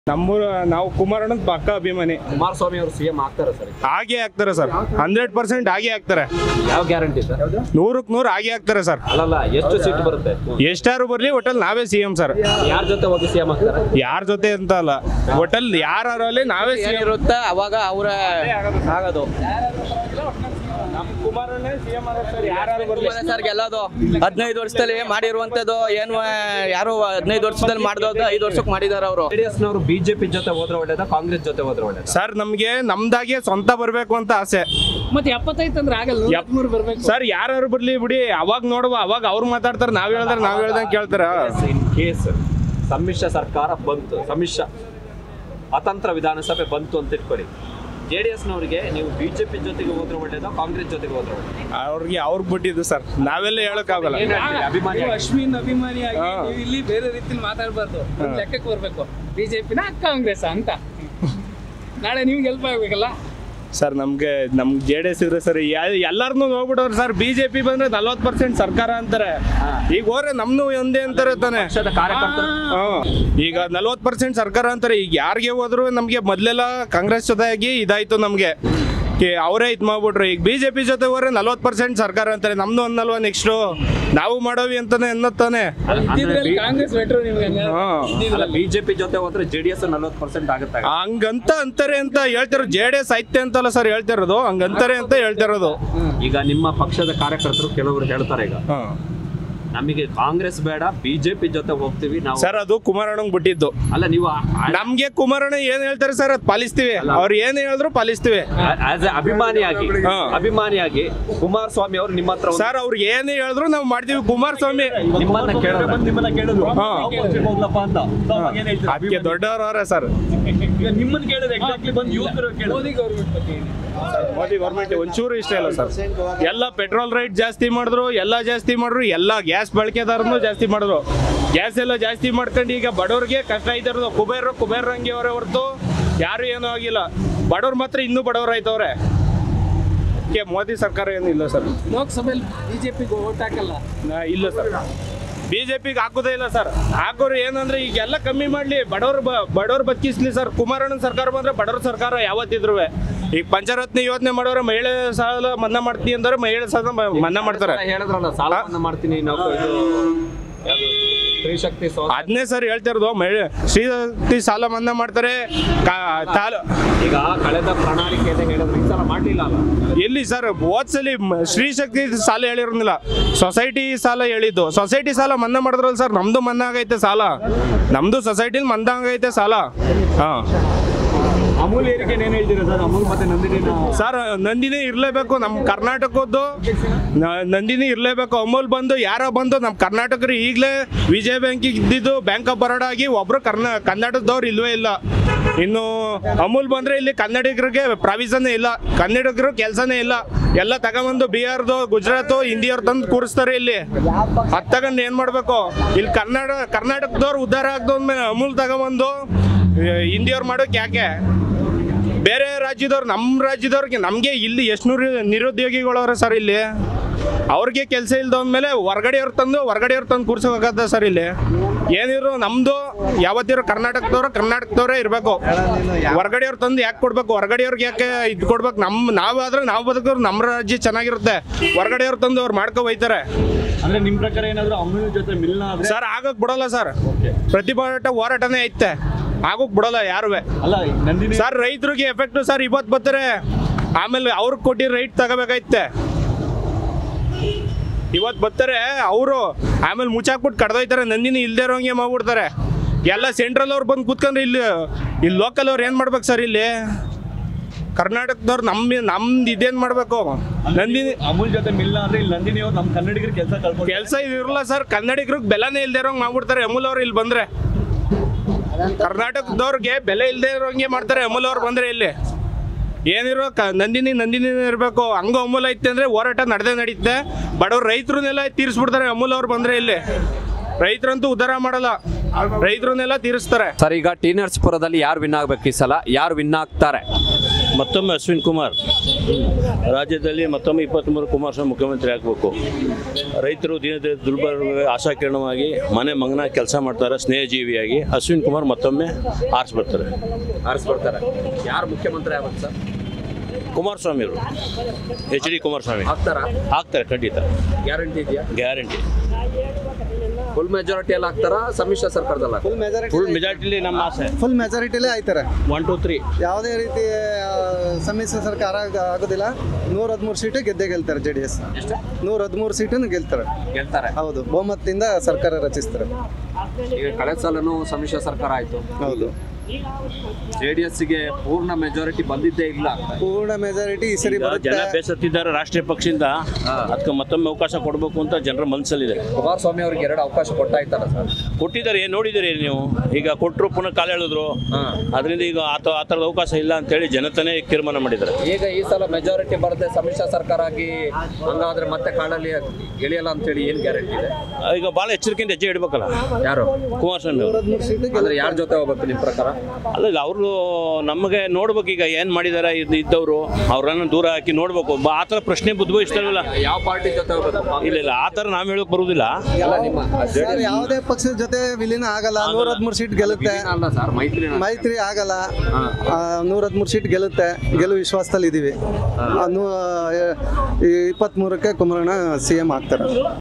ನಮ್ಮೂರ ನಾವು ಕುಮಾರಣ್ಣನ ಪಕ್ಕ ಅಭಿಮಾನಿ ಕುಮಾರಸ್ವಾಮಿ ಅವರು ಸಿಎಂ ಆಗ್ತಾರೆ ಸರ್ ಹಾಗೆ ಆಗ್ತಾರೆ ಸರ್ ಹಂಡ್ರೆಡ್ ಪರ್ಸೆಂಟ್ ಹಾಗೆ ಆಗ್ತಾರೆ ಯಾವ ಗ್ಯಾರಂಟಿ ಸರ್ ನೂರಕ್ಕೆ ನೂರು ಹಾಗೆ ಆಗ್ತಾರೆ ಸರ್ ಅಲ್ಲಲ್ಲ ಎಷ್ಟು ಸೀಟ್ ಬರುತ್ತೆ ಎಷ್ಟಾರು ಬರ್ಲಿ ಒಟ್ಟಲ್ಲಿ ನಾವೇ ಸಿ ಎಂ ಸರ್ ಯಾರ ಜೊತೆ ಹೋಗಿ ಸಿಎಂ ಆಗ್ತಾರೆ ಯಾರ ಜೊತೆ ಅಂತ ಅಲ್ಲ ಒಟ್ಟಲ್ಲಿ ಯಾರಲ್ಲಿ ನಾವೇ ಸಿ ಎಂ ಏನಿರುತ್ತೆ ಅವಾಗ ಅವರ ಆಗೋದು ಸರ್ ಗೆಲ್ಲೋದು ಹದಿನೈದು ವರ್ಷದಲ್ಲಿ ಮಾಡಿರುವಂತದ್ದು ಏನು ಯಾರು ಹದಿನೈದು ವರ್ಷದಲ್ಲಿ ಮಾಡಿದೋದು ಐದು ವರ್ಷಕ್ಕೆ ಮಾಡಿದಾರೆ ಅವರು ಜೆಡಿಎಸ್ ನವರು ಬಿಜೆಪಿ ಜೊತೆ ಹೋದ್ರೆ ಒಳ್ಳೇದ ಕಾಂಗ್ರೆಸ್ ಜೊತೆ ಹೋದ್ರೆ ಒಳ್ಳೇದ ಸರ್ ನಮ್ಗೆ ನಮ್ದಾಗೆ ಸ್ವಂತ ಬರ್ಬೇಕು ಅಂತ ಆಸೆ ಮತ್ತೆ ಎಪ್ಪತ್ತೈದು ಅಂದ್ರೆ ಆಗಲ್ಲ ಎಪ್- ನೂರು ಬರ್ಬೇಕು ಸರ್ ಯಾರು ಬರ್ಲಿ ಬಿಡಿ ಅವಾಗ ನೋಡುವ ಅವಾಗ ಅವ್ರು ಮಾತಾಡ್ತಾರೆ ನಾವ್ ಹೇಳಿದ್ರೆ ನಾವ್ ಹೇಳ್ದಂಗೆ ಕೇಳ್ತಾರ ಇನ್ ಕೇಸ್ ಸಮ್ಮಿಶ್ರ ಸರ್ಕಾರ ಬಂತು ಸಮ್ಮಿಶ್ರ ಅತಂತ್ರ ವಿಧಾನಸಭೆ ಬಂತು ಅಂತ ಇಟ್ಕೊಳ್ಳಿ ಜೆಡಿಎಸ್ ನವರಿಗೆ ನೀವು ಬಿಜೆಪಿ ಜೊತೆಗೆ ಹೋದ್ರೆ ಒಳ್ಳೇದ ಕಾಂಗ್ರೆಸ್ ಜೊತೆಗೆ ಹೋದ್ರೆ ಒಳ್ಳೇದ ಅವ್ರಿಗೆ ಅವ್ರಿಗೆ ಬಿಟ್ಟಿದ್ದು ಸರ್ ನಾವೆಲ್ಲ ಹೇಳಕ್ಕಾಗಲ್ಲ ಏನ್ ಹೇಳ್ತೀರಿ ಅಭಿಮಾನಿ ನೀವು ಅಶ್ವಿನ್ ಅಭಿಮಾನಿ ಆಗಿ ಹಾ. ನೀವು ಇಲ್ಲಿ ಬೇರೆ ರೀತಿಲಿ ಮಾತಾಡಬಾರ್ದು ಒಂದ್ ಲೆಕ್ಕಕ್ಕೆ ಬರ್ಬೇಕು ಬಿಜೆಪಿನ ಕಾಂಗ್ರೆಸ್ ಅಂತ ನಾಳೆ ನಿಮ್ಗೆ ಹೆಲ್ಪ್ ಆಗ್ಬೇಕಲ್ಲ ಸರ್ ನಮ್ಗೆ ನಮ್ಗೆ ಜೆ ಡಿ ಎಸ್ ಇದ್ರೆ ಸರ್ ಎಲ್ಲಾರನ್ನೂ ನೋಡ್ಬಿಡೋರು ಸರ್ ಬಿಜೆಪಿ ಬಂದ್ರೆ ನಲ್ವತ್ತು ಪರ್ಸೆಂಟ್ ಸರ್ಕಾರ ಅಂತಾರೆ ಈಗ ಹೋದ್ರೆ ನಮ್ನು ಒಂದೇ ಅಂತಾರೆ ತಾನೆ ಪಕ್ಷದ ಕಾರ್ಯಕರ್ತರು ಹ್ಮ್. ಈಗ ನಲ್ವತ್ತು ಪರ್ಸೆಂಟ್ ಸರ್ಕಾರ ಅಂತಾರೆ ಈಗ ಯಾರಿಗೆ ಹೋದ್ರು ನಮ್ಗೆ ಮೊದ್ಲೆಲ್ಲ ಕಾಂಗ್ರೆಸ್ ಜೊತೆಯಾಗಿ ಇದಾಯ್ತು ನಮ್ಗೆ ಕೆ- ಅವರೇ ಇದು ಮಾಡ್ಬಿಟ್ರು ಈಗ ಬಿಜೆಪಿ ಜೊತೆ ಹೋದ್ರೆ ನಲ್ವತ್ತು ಪರ್ಸೆಂಟ್ ಸರ್ಕಾರ ಅಂತಾರೆ ನಮ್ದು ಒಂದಲ್ವಾ ನೆಕ್ಸ್ಟು ನಾವು ಮಾಡೋವಿ ಅಂತಾನೆ ಅನ್ನತ್ತಾನೆ ಇದ್ರಲ್ಲಿ ಕಾಂಗ್ರೆಸ್ ಬೆಟ್ರು ನಿಮ್ಗೆ ಹಂಗಾದ್ರೆ. ಹಾ ಅಲ್ಲ ಬಿಜೆಪಿ ಜೊತೆ ಹೋದ್ರೆ ಜೆಡಿಎಸ್ ನಲ್ವತ್ತು ಪರ್ಸೆಂಟ್ ಆಗುತ್ತೆ ಹಂಗಂತ ಅಂತಾರೆ ಅಂತ ಹೇಳ್ತಿರೋ ಜೆ ಡಿ ಎಸ್ ಐತೆ ಅಂತಲ್ಲ ಸರ್ ಹೇಳ್ತಿರೋದು ಹಂಗಂತಾರೆ ಅಂತ ಹೇಳ್ತಿರೋದು ಈಗ ನಿಮ್ಮ ಪಕ್ಷದ ಕಾರ್ಯಕರ್ತರು ಕೆಲವರು ಹೇಳ್ತಾರೆ ಈಗ ಹಾ ನಮಗೆ ಕಾಂಗ್ರೆಸ್ ಬೇಡ ಬಿಜೆಪಿ ಜೊತೆ ಹೋಗ್ತೀವಿ ನಾವು ಸರ್ ಅದು ಕುಮಾರಣ್ಣಂಗ್ ಬಿಟ್ಟಿದ್ದು ಅಲ್ಲ ನೀವು ನಮ್ಗೆ ಕುಮಾರಣ್ಣ ಏನ್ ಹೇಳ್ತಾರೆ ಸರ್ ಅದ್ ಪಾಲಿಸ್ತೀವಿ ಅವ್ರು ಏನ್ ಹೇಳಿದ್ರು ಪಾಲಿಸ್ತೀವಿ ಆಸ್ ಎ ಅಭಿಮಾನಿಯಾಗಿ ಹಾ. ಅಭಿಮಾನಿಯಾಗಿ ಕುಮಾರಸ್ವಾಮಿ ಅವರು ನಿಮ್ಮ ಹತ್ರ ಒಂದು- ಸರ್ ಅವ್ರು ಏನ್ ಹೇಳಿದ್ರು ನಾವು ಮಾಡ್ತೀವಿ ಕುಮಾರಸ್ವಾಮಿ ನಿಮ್ಮನ್ನ ಕೇಳೋದು ಹಾ. ಅದಕ್ಕೆ ದೊಡ್ಡವರವ್ರೆ ಸರ್ ಮೋದಿ ಗೌರ್ಮೆಂಟ್ ಬಗ್ಗೆ ಹೇಳಿ. ಮೋದಿ ಗೌರ್ಮೆಂಟ್ ಒಂಚೂರು ಇಷ್ಟ ಇಲ್ಲ ಸರ್ ಎಲ್ಲ ಪೆಟ್ರೋಲ್ ರೇಟ್ ಜಾಸ್ತಿ ಮಾಡಿದ್ರು ಎಲ್ಲ ಜಾಸ್ತಿ ಮಾಡಿದ್ರು ಎಲ್ಲ ಗ್ಯಾಸ್ ಬಳಕೆದಾರನು ಜಾಸ್ತಿ ಮಾಡಿದ್ರು ಗ್ಯಾಸ್ ಎಲ್ಲ ಜಾಸ್ತಿ ಮಾಡ್ಕೊಂಡು ಈಗ ಬಡವ್ರಿಗೆ ಕಷ್ಟ ಇದ್ದಿರೋದು ಕುಬೇರ್ ಕುಬೇರ್ ರಂಗಿ ಅವರೇ ಹೊರತು ಯಾರು ಏನೂ ಆಗಿಲ್ಲ ಬಡವ್ರು ಮಾತ್ರ ಇನ್ನೂ ಬಡವ್ರು ಆಯ್ತವ್ರೆ ಅದಕ್ಕೆ ಮೋದಿ ಸರ್ಕಾರ ಏನು ಇಲ್ಲ ಸರ್ ಲೋಕಸಭೆಯಲ್ಲಿ ಬಿಜೆಪಿಗೆ ಓಟ್ ಹಾಕಲ್ಲ ನಾ- ಇಲ್ಲ ಸರ್ ಬಿಜೆಪಿಗೆ ಹಾಕೋದೇ ಇಲ್ಲ ಸರ್ ಹಾಕೋರು ಏನಂದ್ರೆ ಈಗ ಎಲ್ಲ ಕಮ್ಮಿ ಮಾಡ್ಲಿ ಬಡವ್ರು ಬ ಬಡವ್ರು ಬದುಕಿಸ್ಲಿ ಸರ್ ಕುಮಾರಣ್ಣನ ಸರ್ಕಾರ ಬಂದ್ರೆ ಬಡವ್ರ ಸರ್ಕಾರ ಯಾವತ್ತಿದ್ರು ಈಗ ಪಂಚರತ್ನ ಯೋಜನೆ ಮಾಡೋರೆ ಮಹಿಳೆ ಸಾಲ ಮನ್ನಾ ಮಾಡ್ತೀನಿ ಅಂದ್ರೆ ಮಹಿಳೆ ಸಾಲ ಮ- ಮನ್ನಾ ಮಾಡ್ತಾರೆ ಹೇಳಿದ್ರಲ್ಲ ಸಾಲ ಮನ್ನಾ ಮಾಡ್ತೀನಿ ನಾವು ಇದು ಯಾವ್ದು? ಸ್ತ್ರೀ ಶಕ್ತಿ ಸ್ವ- ಅದನ್ನೇ ಸರ್ ಹೇಳ್ತಿರೋದು ಮಹಿಳೆ ಶ್ರೀಶಕ್ತಿ ಸಾಲ ಮನ್ನಾ ಮಾಡ್ತಾರೆ ಕಾ- ತಾಲ ಈಗ ಕಳೆದ ಪ್ರಣಾಳಿಕೆಯಲ್ಲಿ ಹೇಳಿದ್ರು ಈ ಸಲ ಮಾಡ್ಲಿಲ್ಲ ಅಲ್ಲ ಎಲ್ಲಿ ಸರ್ ಹೋದ್ಸಲಿ ಮ- ಶ್ರೀಶಕ್ತಿ ಸಾಲ ಹೇಳಿರೋದಿಲ್ಲ ಸೊಸೈಟಿ ಸಾಲ ಹೇಳಿದ್ದು ಸೊಸೈಟಿ ಸಾಲ ಮನ್ನಾ ಮಾಡಿದ್ರಲ್ಲ ಸರ್ ನಮ್ದು ಮನ್ನಾ ಆಗೈತೆ ಸಾಲ ನಮ್ದು ಸೊಸೈಟಿಲಿ ಮನ್ನಾ ಆಗೈತೆ ಸಾಲ ಹಾ ಅಮೂಲ್ ಏರಿಕೆ ಏನ್ ಹೇಳ್ತೀರಾ ಸರ್ ಅಮೂಲ್ ಮತ್ತೆ ನಂದಿನಿನ ಸರ್ ನಂದಿನಿ ಇರಲೇಬೇಕು ನಮ್ಮ ಕರ್ನಾಟಕದ್ದು ನ- ನಂದಿನಿ ಇರಲೇಬೇಕು ಅಮೂಲ್ ಬಂದು ಯಾರೋ ಬಂದು ನಮ್ಮ ಕರ್ನಾಟಕರು ಈಗಲೇ ವಿಜಯ ಬ್ಯಾಂಕಿಗೆ ಇದ್ದಿದ್ದು ಬ್ಯಾಂಕ್ ಆಫ್ ಬರೋಡ ಆಗಿ ಒಬ್ರು ಕರ್ನಾ ಕನ್ನಡದವ್ರು ಇಲ್ವೇ ಇಲ್ಲ ಇನ್ನು ಅಮೂಲ್ ಬಂದ್ರೆ ಇಲ್ಲಿ ಕನ್ನಡಿಗರಿಗೆ ಪ್ರಾವಿಷನ್ನೇ ಇಲ್ಲ ಕನ್ನಡಿಗರು ಕೆಲಸನೇ ಇಲ್ಲ ಎಲ್ಲ ತಗೊಂಬಂದು ಬಿಹಾರ್ದು ಗುಜರಾತು ಹಿಂದಿಯವ್ರು ತಂದು ಕೂರಿಸ್ತಾರೆ ಇಲ್ಲಿ ಅದು ತಗೊಂಡು ಏನು ಮಾಡಬೇಕು ಇಲ್ಲಿ ಕನ್ನಡ ಕರ್ನಾಟಕದವ್ರು ಉದ್ಧಾರ ಆಗ್ದೋದ್ಮೇಲೆ ಅಮೂಲ್ ತಗೊಂಬಂದು ಹಿಂದಿಯವ್ರು ಮಾಡೋಕೆ ಯಾಕೆ ಬೇರೆ ರಾಜ್ಯದವ್ರು ನಮ್ಮ ರಾಜ್ಯದವ್ರಿಗೆ ನಮಗೆ ಇಲ್ಲಿ ಎಷ್ಟು ನೂರು ನಿರುದ್ಯೋಗಿಗಳವ್ರೆ ಸರ್ ಇಲ್ಲಿ ಅವ್ರಿಗೆ ಕೆಲಸ ಇಲ್ದೋದ್ಮೇಲೆ ಹೊರಗಡೆಯವ್ರು ತಂದು ಹೊರಗಡೆಯವ್ರು ತಂದು ಕೂರ್ಸೋಕಾಗತ್ತ ಸರ್ ಇಲ್ಲಿ ಏನಿದ್ರು ನಮ್ಮದು ಯಾವತ್ತಿರೋ ಕರ್ನಾಟಕದವ್ರು ಕರ್ನಾಟಕದವರೇ ಇರಬೇಕು ಹೊರಗಡೆಯವ್ರು ತಂದು ಯಾಕೆ ಕೊಡ್ಬೇಕು ಹೊರಗಡೆಯವ್ರಿಗೆ ಯಾಕೆ ಇದು ಕೊಡ್ಬೇಕು ನಮ್ಮ ನಾವಾದ್ರೆ ನಾವು ಬದುಕೋರು ನಮ್ಮ ರಾಜ್ಯ ಚೆನ್ನಾಗಿರುತ್ತೆ ಹೊರಗಡೆಯವ್ರು ತಂದು ಅವ್ರು ಮಾಡ್ಕೊ ಹೋಯ್ತಾರೆ ಅಂದ್ರೆ ನಿಮ್ ಪ್ರಕಾರ ಏನಾದ್ರು ಅಮೂಲ್ ಜೊತೆ ಮಿಲ್ನ ಆದ್ರೆ ಸರ್ ಆಗಕ್ ಬಿಡಲ್ಲ ಸರ್ ಪ್ರತಿಭಟನೆ ಹೋರಾಟನೇ ಐತೆ ಆಗೋಕ್ ಬಿಡಲ್ಲ ಯಾರುವೆ ಅಲ್ಲ ನಂದಿನಿ ಸರ್ ರೈತರಿಗೆ ಎಫೆಕ್ಟ್ ಸರ್ ಇವತ್ತು ಬರ್ತಾರೆ ಆಮೇಲೆ ಅವ್ರಿಗೆ ಕೊಟ್ಟಿರೋ ರೈಟ್ ತಗೋಬೇಕೈತೆ ಇವತ್ತು ಬರ್ತಾರೆ ಅವರು ಆಮೇಲೆ ಮುಚ್ಚಾಕ್ಬಿಟ್ಟು ಕಡ್ದೋಯ್ತಾರೆ ನಂದಿನಿ ಇಲ್ದೇ ಇರೋಂಗೆ ಮಾಡ್ಬಿಡ್ತಾರೆ ಎಲ್ಲ ಸೆಂಟ್ರಲ್ ಅವ್ರು ಬಂದು ಕೂತ್ಕೊಂಡ್ರೆ ಇಲ್ಲಿ ಇಲ್ಲಿ ಲೋಕಲ್ ಅವ್ರು ಏನು ಮಾಡ್ಬೇಕು ಸರ್ ಇಲ್ಲಿ ಕರ್ನಾಟಕದವ್ರು ನಮ್ಮ ನಮ್ದು ಇದೇನು ಮಾಡಬೇಕು ನಂದಿನಿ ಅಮೂಲ್ ಜೊತೆ ಮಿಲ್ನ ಅಂದ್ರೆ ಇಲ್ಲಿ ನಂದಿನಿ ಅವ್ರು ನಮ್ಮ ಕನ್ನಡಿಗರ ಕೆಲಸ ಕಳ್ಕೊಂಡು ಕೆಲಸ ಇರಲ್ಲ ಸರ್ ಕನ್ನಡಿಗರಿಗೆ ಬೆಲೆನೇ ಇಲ್ದೇ ಇರೋಂಗೆ ಮಾಡ್ಬಿಡ್ತಾರೆ ಅಮೂಲ್ ಅವ್ರು ಇಲ್ಲಿ ಬಂದ್ರೆ ಕರ್ನಾಟಕದವ್ರಿಗೆ ಬೆಲೆ ಇಲ್ದೇ ಇರೋಂಗೆ ಮಾಡ್ತಾರೆ ಅಮೂಲ್ ಅವ್ರು ಬಂದ್ರೆ ಇಲ್ಲಿ ಏನಿರೋ ಕ ನಂದಿನಿ ನಂದಿನಿ ಇರಬೇಕು ಹಂಗ ಅಮೂಲ್ ಐತೆ ಅಂದ್ರೆ ಹೋರಾಟ ನಡೆದೇ ನಡೀತೆ ಬಡವ್ರು ರೈತರನ್ನೆಲ್ಲ ತೀರಿಸ್ಬಿಡ್ತಾರೆ ಅಮೂಲ್ ಅವ್ರು ಬಂದ್ರೆ ಇಲ್ಲಿ ರೈತರಂತೂ ಉದ್ಧಾರ ಮಾಡಲ್ಲ ರೈತರನ್ನೆಲ್ಲ ತೀರಿಸ್ತಾರೆ ಸರ್ ಈಗ ಟಿ ನರಸೀಪುರದಲ್ಲಿ ಯಾರು ವಿನ್ ಆಗ್ಬೇಕು ಈ ಸಲ ಯಾರು ವಿನ್ ಆಗ್ತಾರೆ ಮತ್ತೊಮ್ಮೆ ಅಶ್ವಿನ್ ಕುಮಾರ್ ರಾಜ್ಯದಲ್ಲಿ ಮತ್ತೊಮ್ಮೆ ಇಪ್ಪತ್ತ್ಮೂರು ಕುಮಾರಸ್ವಾಮಿ ಮುಖ್ಯಮಂತ್ರಿ ಆಗಬೇಕು ರೈತರು ದಿನ ದುರ್ಬಲ ಆಶಾಕಿರಣವಾಗಿ ಮನೆ ಮಗನ ಕೆಲಸ ಮಾಡ್ತಾರೆ ಸ್ನೇಹಜೀವಿಯಾಗಿ ಅಶ್ವಿನ್ ಕುಮಾರ್ ಮತ್ತೊಮ್ಮೆ ಆರಿಸ್ಬಿಡ್ತಾರೆ ಆರಿಸ್ಬಿಡ್ತಾರೆ ಯಾರು ಮುಖ್ಯಮಂತ್ರಿ ಆಗ್ಬೇಕು ಸರ್ ಕುಮಾರಸ್ವಾಮಿ ಅವರು ಎಚ್ ಡಿ ಕುಮಾರಸ್ವಾಮಿ ಆಗ್ತಾರಾ ಆಗ್ತಾರೆ ಖಂಡಿತ ಗ್ಯಾರಂಟಿ ಇದೆಯಾ ಗ್ಯಾರಂಟಿ ಫುಲ್ ಮೆಜಾರಿಟಿ ಎಲ್ಲ ಆಗ್ತಾರಾ ಸಮ್ಮಿಶ್ರ ಸರ್ಕಾರದಲ್ಲಿ ಫುಲ್ ಮೆಜಾರಿಟಿ ಫುಲ್ ಮೆಜಾರಿಟಿಲಿ ನಮ್ಮ ಆಸೆ ಫುಲ್ ಮೆಜಾರಿಟಿಲೇ ಆಯ್ತಾರೆ ಒನ್ ಟು ತ್ರೀ ಯಾವುದೇ ರೀತಿ ಆ, ಸಮ್ಮಿಶ್ರ ಸರ್ಕಾರ ಆಗ- ಆಗೋದಿಲ್ಲ ನೂರ ಹದಿಮೂರು ಸೀಟು ಗೆದ್ದೇ ಗೆಲ್ತಾರೆ ಜೆ ಡಿ ಎಸ್ ಎಷ್ಟು ನೂರ ಹದಿಮೂರು ಸೀಟನ್ನು ಗೆಲ್ತಾರೆ ಗೆಲ್ತಾರೆ ಹೌದು ಬಹುಮತದಿಂದ ಸರ್ಕಾರ ರಚಿಸ್ತಾರೆ ಈಗ ಕಳೆದ ಸಲನೂ ಸಮ್ಮಿಶ್ರ ಸರ್ಕಾರ ಆಯ್ತು ಹೌದು ಜೆ ಡಿ ಎಸ್ಗೆ ಪೂರ್ಣ ಮೆಜಾರಿಟಿ ಬಂದಿದ್ದೇ ಇಲ್ಲ ಪೂರ್ಣ ಮೆಜಾರಿಟಿ ಈ ಸರಿ ಈಗ ಬರುತ್ತೆ ಜನ ಬೇಸತ್ತಿದ್ದಾರೆ ರಾಷ್ಟ್ರೀಯ ಪಕ್ಷದಿಂದ ಅದಕ್ಕೆ ಮತ್ತೊಮ್ಮೆ ಅವಕಾಶ ಕೊಡಬೇಕು ಅಂತ ಜನರ ಮನಸ್ಸಲ್ಲಿದೆ ಕುಮಾರಸ್ವಾಮಿ ಅವ್ರಿಗೆ ಎರಡು ಅವಕಾಶ ಕೊಟ್ಟಾಯ್ತಲ್ಲ ಸರ್ ಕೊಟ್ಟಿದ್ದಾರೆ ಏನು ನೋಡಿದ್ದೀರಿ ನೀವು ಈಗ ಕೊಟ್ಟರು ಪುನಃ ಕಾಲ ಹೇಳಿದ್ರು ಅದರಿಂದ ಈಗ ಆ ತ- ಆ ಥರದ ಅವಕಾಶ ಇಲ್ಲ ಅಂತೇಳಿ ಜನತನೇ ತೀರ್ಮಾನ ಮಾಡಿದ್ದಾರೆ ಈಗ ಈ ಸಲ ಮೆಜಾರಿಟಿ ಬರದೆ ಸಮ್ಮಿಶ್ರ ಸರ್ಕಾರ ಆಗಿ ಹಂಗಾದ್ರೆ ಮತ್ತೆ ಕಾಡಲ್ಲಿ ಎಳಿಯಲ್ಲ ಅಂತೇಳಿ ಏನ್ ಗ್ಯಾರಂಟಿ ಇದೆ ಈಗ ಭಾಳ ಎಚ್ಚರಿಕೆಯಿಂದ ಹೆಜ್ಜೆ ಇಡ್ಬೇಕಲ್ಲ ಯಾರು ಕುಮಾರಸ್ವಾಮಿ ಅವರು ಹದಿಮೂರು ಸೀಟು ಅಂದ್ರೆ ಯಾರ ಜೊತೆ ಹೋಗ್ಬೇಕು ನಿಮ್ ಪ್ರಕಾರ ಅಲ್ಲ ಇಲ್ಲ ಅವರು ನಮಗೆ ನೋಡ್ಬೇಕು ಈಗ ಏನು ಮಾಡಿದ್ದಾರೆ ಇದು ಇದ್ದವರು ಅವ್ರನ್ನ ದೂರ ಹಾಕಿ ನೋಡ್ಬೇಕು ಬ- ಆ ಥರ ಪ್ರಶ್ನೆ ಉದ್ಭವಿಸ್ತಾರಲ್ಲ ಯಾವ ಪಾರ್ಟಿ ಜೊತೆ ಹೋಗ್ಬೇಕು ಇಲ್ಲ ಇಲ್ಲ ಆ ಥರ ನಾವು ಹೇಳೋಕೆ ಬರುವುದಿಲ್ಲ ಅಲ್ಲ ನಿಮ್ಮ ಸರ್ ಯಾವುದೇ ಪಕ್ಷದ ಜೊತೆ ವಿಲೀನ ಆಗಲ್ಲ ನೂರ ಹದಿಮೂರು ಸೀಟ್ ಗೆಲ್ಲುತ್ತೆ ಅಲ್ಲ ಸರ್ ಮೈತ್ರಿ ಮೈತ್ರಿ ಆಗಲ್ಲ ನೂರ ಹದಿಮೂರು ಸೀಟ್ ಗೆಲ್ಲುತ್ತೆ ಗೆಲುವು ವಿಶ್ವಾಸದಲ್ಲಿ ಇದ್ದೀವಿ ಇಪ್ಪತ್ತ್ಮೂರಕ್ಕೆ ಕುಮಾರಣ್ಣ ಸಿ ಎಂ ಆಗ್ತಾರೆ